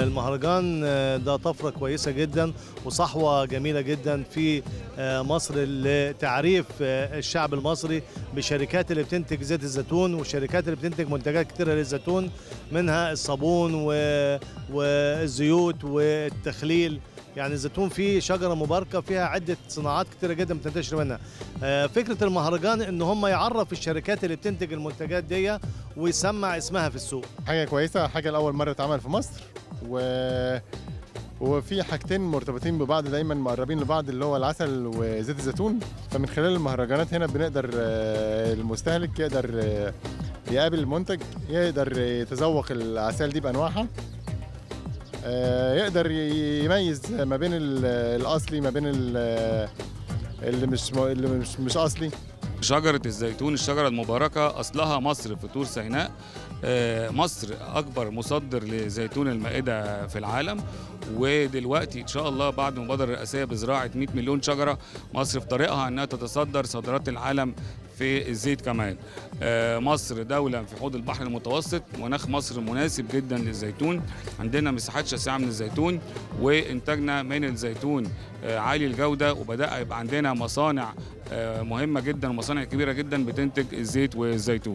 المهرجان ده طفرة كويسة جدا وصحوة جميلة جدا في مصر لتعريف الشعب المصري بالشركات اللي بتنتج زيت الزيتون والشركات اللي بتنتج منتجات كتيرة للزيتون منها الصابون والزيوت والتخليل يعني الزيتون فيه شجره مباركه فيها عده صناعات كتيره جدا بتنتشر منها فكره المهرجان ان هم يعرف الشركات اللي بتنتج المنتجات دي ويسمع اسمها في السوق حاجه كويسه حاجه لاول مره اتعمل في مصر و وفي حاجتين مرتبطين ببعض دايما مقربين لبعض اللي هو العسل وزيت الزيتون فمن خلال المهرجانات هنا بنقدر المستهلك يقدر يقابل المنتج يقدر يتذوق العسل دي بانواعها يقدر يميز ما بين الاصلي ما بين اللي مش اللي مش مش اصلي شجرة الزيتون الشجرة المباركة أصلها مصر في طور سيناء مصر أكبر مصدر لزيتون المائدة في العالم ودلوقتي إن شاء الله بعد المبادرة الرئاسية بزراعة 100 مليون شجرة مصر في طريقها أنها تتصدر صادرات العالم في الزيت كمان مصر دولة في حوض البحر المتوسط مناخ مصر مناسب جدا للزيتون عندنا مساحات شاسعة من الزيتون وإنتاجنا من الزيتون عالي الجودة وبدأ يبقى عندنا مصانع مهمة جدا ومصانع كبيرة جدا بتنتج الزيت والزيتون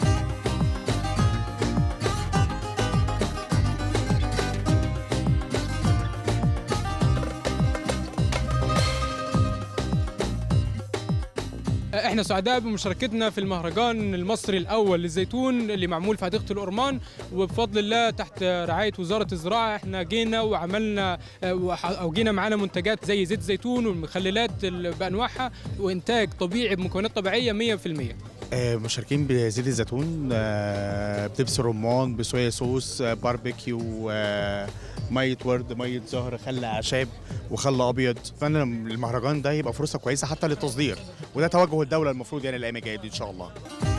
احنا سعداء بمشاركتنا في المهرجان المصري الاول للزيتون اللي معمول في حديقه الأورمان وبفضل الله تحت رعايه وزاره الزراعه احنا جينا وعملنا او جينا معانا منتجات زي زيت الزيتون والمخللات بانواعها وانتاج طبيعي بمكونات طبيعيه 100% مشاركين بزيت الزيتون بدبس رمان بصويا صوص باربيكيو ميه ورد ميه زهر خل اعشاب وخل ابيض فانا المهرجان ده يبقى فرصه كويسه حتى للتصدير وده توجه الدوله المفروض يعني الايام الجايه دي ان شاء الله